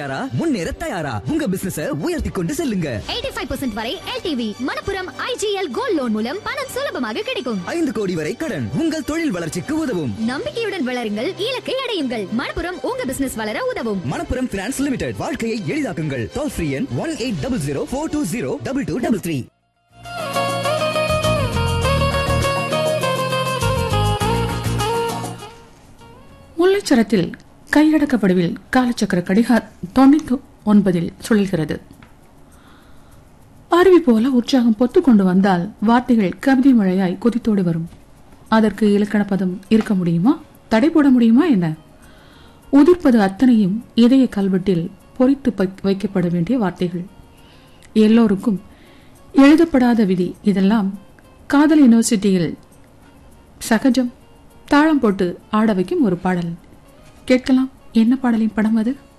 தயாரா முன்னேற தயாரா உங்க பிசினஸ உயர்த்தி கொண்டு செல்லுங்க 85% வரை எல்டிவி மணப்புரம் ஐஜிஎல் கோல்ட் லோன் மூலம் பணம் சுலபமாக கிடைக்கும் ஐந்து கோடி வரை கடன் உங்கள் தொழில் வளர்ச்சிக்கு உதவும் நம்பிக்கையுடன் வளருங்கள் இலக்கை அடையுங்கள் மணப்புரம் உங்க பிசினஸ் வளர உதவும் மணப்புரம் பினான்ஸ் லிமிடெட் வாழ்க்கையை எளிதாக்குங்கள் டோல் ஃப்ரீ எண் one eight double zero four two zero double two double three முல்லைச்சரத்தில் கையடக்கப்படுவில் காலச்சக்கர கடிகார் தொண்ணூத்தி ஒன்பதில் சுழல்கிறது அருவி போல உற்சாகம் பொத்து கொண்டு வந்தால் வார்த்தைகள் கவிதை மழையாய் கொதித்தோடு வரும் அதற்கு இலக்கண பதம் இருக்க முடியுமா தடை போட முடியுமா என்ன உதிர்ப்பது அத்தனையும் இதய கல்வெட்டில் பொறித்து பை- வைக்கப்பட வேண்டிய வார்த்தைகள் எல்லோருக்கும் எழுதப்படாத விதி இதெல்லாம் காதல் யூனிவர்சிட்டியில் சகஜம் தாளம் போட்டு ஆட வைக்கும் ஒரு பாடல் கேட்கலாம் என்ன பாடலின் படம் அது